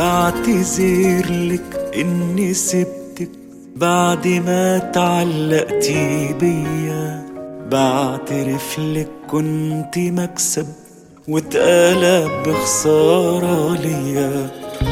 بعتذر لك اني سبتك بعد ما تعلقتي بيا بعترف لك كنت مكسب واتقلب بخسارة ليا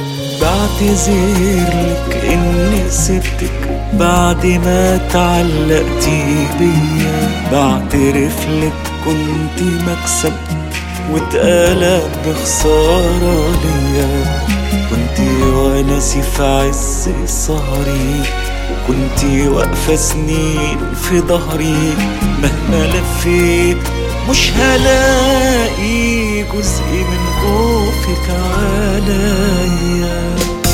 بعتذر لك اني سبتك بعد ما تعلقتي بيا بعترف لك كنت مكسب واتقلب بخسارة ليا كنت وناسي في عز سهري كنت واقفة سنين في ظهري مهما لفيت مش هلاقي جزء من خوفك عليا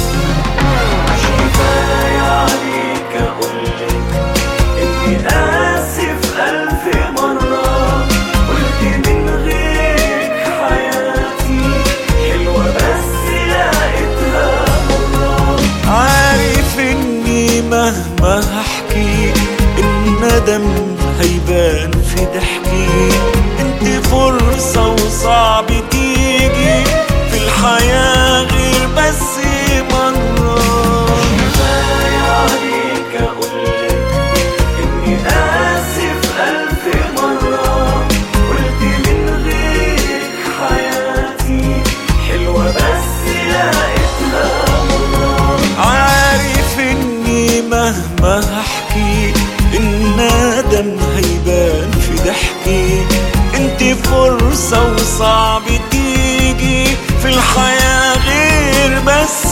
كفاية عليك أقولك إني آسف ألف مرة قلت من غيرك حياتي حلوة بس لقيتها مرة عارف إني مهما هحكي الندم هيبان في ضحكي انت فرصة وصعب تيجي في الحياة غير بس مرة كفاية عليك أقولك إني آسف ألف مرة قلت من غيرك حياتي حلوة بس لقيتها مرة عارف إني مهما هحكي الندم هيبان في ضحكي انت فرصة وصعب تيجي في الحياة غير بس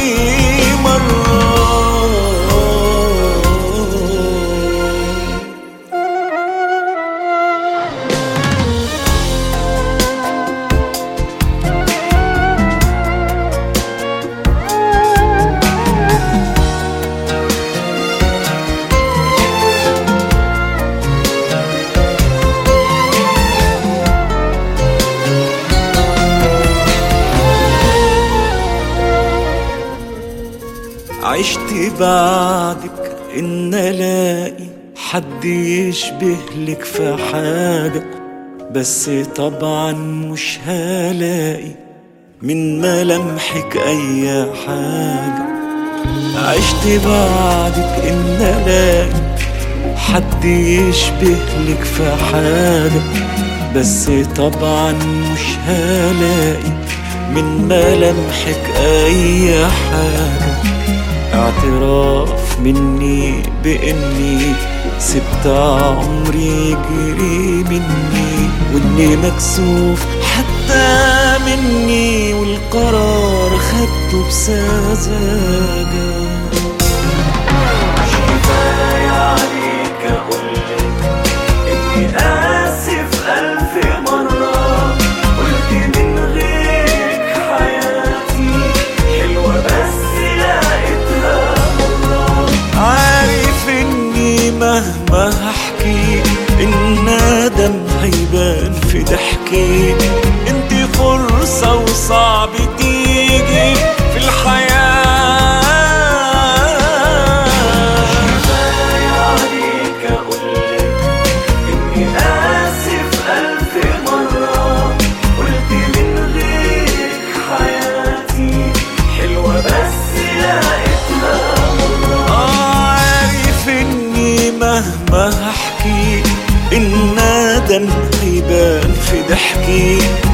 مرة عشت بعدك ان الاقي حد يشبه لك في حاجة بس طبعا مش هلاقي من ملامحك اي حاجة عشت بعدك ان الاقي حد يشبه لك في حاجة بس طبعا مش هلاقي من ملامحك اي حاجة اعتراف مني باني سبت عمري يجري مني واني مكسوف حتى مني والقرار خدته بسذاجة كفاية عليك أقولك إني آسف ألف مرة قلت من غيرك حياتي حلوة بس لقيتها مرة عارف إني مهما هحكي الندم هيبان في ضحكي انت فرصة وصعب تيجي في الحياة كفاية عليك أقولك إني آسف ألف مرة قلت من غيرك حياتي حلوة بس لقيتها مرة آه عارف إني مهما هحكي الندم هيبان في ضحكي